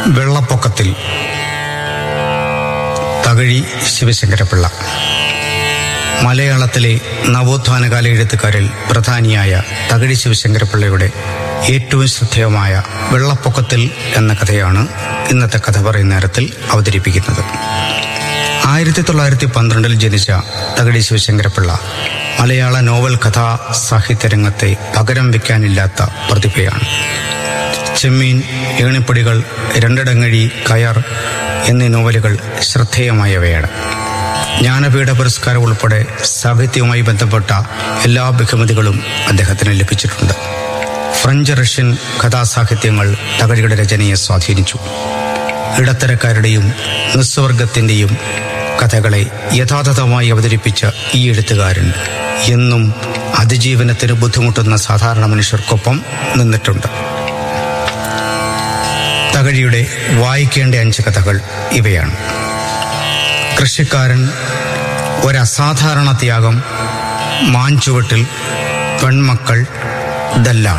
വെള്ളപ്പൊക്കത്തിൽ തകഴി ശിവശങ്കരപിള്ള മലയാളത്തിലെ നവോത്ഥാനകാല എഴുത്തുകാരിൽ പ്രധാനിയായ തകഴി ശിവശങ്കരപിള്ളയുടെ ഏറ്റവും ശ്രദ്ധേയമായ വെള്ളപ്പൊക്കത്തിൽ എന്ന കഥയാണ് ഇന്നത്തെ കഥ പറയുന്ന നേരത്തിൽ അവതരിപ്പിക്കുന്നത് ആയിരത്തി തൊള്ളായിരത്തി പന്ത്രണ്ടിൽ ജനിച്ച തകഴി ശിവശങ്കരപിള്ള മലയാള നോവൽ കഥാ സാഹിത്യ രംഗത്തെ പകരം വയ്ക്കാനില്ലാത്ത പ്രതിഭയാണ് ചെമ്മീൻ ഏണിപ്പടികൾ രണ്ടിടങ്ങഴി കയർ എന്നീ നോവലുകൾ ശ്രദ്ധേയമായവയാണ് ജ്ഞാനപീഠ പുരസ്കാരം ഉൾപ്പെടെ സാഹിത്യവുമായി ബന്ധപ്പെട്ട എല്ലാ ബഹുമതികളും അദ്ദേഹത്തിന് ലഭിച്ചിട്ടുണ്ട് ഫ്രഞ്ച് റഷ്യൻ കഥാസാഹിത്യങ്ങൾ തകഴിയുടെ രചനയെ സ്വാധീനിച്ചു ഇടത്തരക്കാരുടെയും നിസ്വർഗത്തിൻ്റെയും കഥകളെ യഥാതഥമായി അവതരിപ്പിച്ച ഈ എഴുത്തുകാരൻ എന്നും അതിജീവനത്തിന് ബുദ്ധിമുട്ടുന്ന സാധാരണ മനുഷ്യർക്കൊപ്പം നിന്നിട്ടുണ്ട് തകഴിയുടെ വായിക്കേണ്ട അഞ്ച് കഥകൾ ഇവയാണ് കൃഷിക്കാരൻ ഒരസാധാരണ ത്യാഗം മാഞ്ചുവട്ടിൽ പെൺമക്കൾ ദല്ലാൾ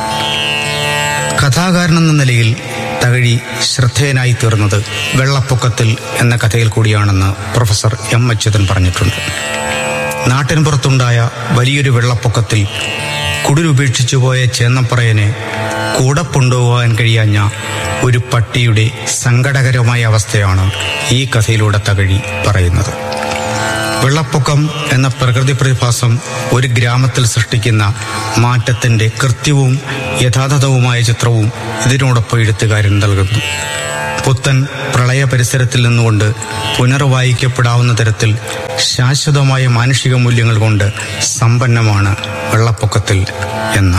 കഥാകാരൻ എന്ന നിലയിൽ തകഴി ശ്രദ്ധേയനായി തീർന്നത് വെള്ളപ്പൊക്കത്തിൽ എന്ന കഥയിൽ കൂടിയാണെന്ന് പ്രൊഫസർ എം അച്യുതൻ പറഞ്ഞിട്ടുണ്ട് നാട്ടിൻ പുറത്തുണ്ടായ വലിയൊരു വെള്ളപ്പൊക്കത്തിൽ കുടിലുപേക്ഷിച്ചു പോയ ചേന്നപ്പറയനെ കൂടെ കൊണ്ടുപോകാൻ കഴിയാഞ്ഞ ഒരു പട്ടിയുടെ സങ്കടകരമായ അവസ്ഥയാണ് ഈ കഥയിലൂടെ തകഴി പറയുന്നത് വെള്ളപ്പൊക്കം എന്ന പ്രകൃതി പ്രതിഭാസം ഒരു ഗ്രാമത്തിൽ സൃഷ്ടിക്കുന്ന മാറ്റത്തിന്റെ കൃത്യവും യഥാതഥവുമായ ചിത്രവും ഇതിനോടൊപ്പം എഴുത്തുകാരൻ നൽകുന്നു പുത്തൻ പ്രളയ പരിസരത്തിൽ നിന്നുകൊണ്ട് പുനർവായിക്കപ്പെടാവുന്ന തരത്തിൽ ശാശ്വതമായ മാനുഷിക മൂല്യങ്ങൾ കൊണ്ട് സമ്പന്നമാണ് വെള്ളപ്പൊക്കത്തിൽ എന്ന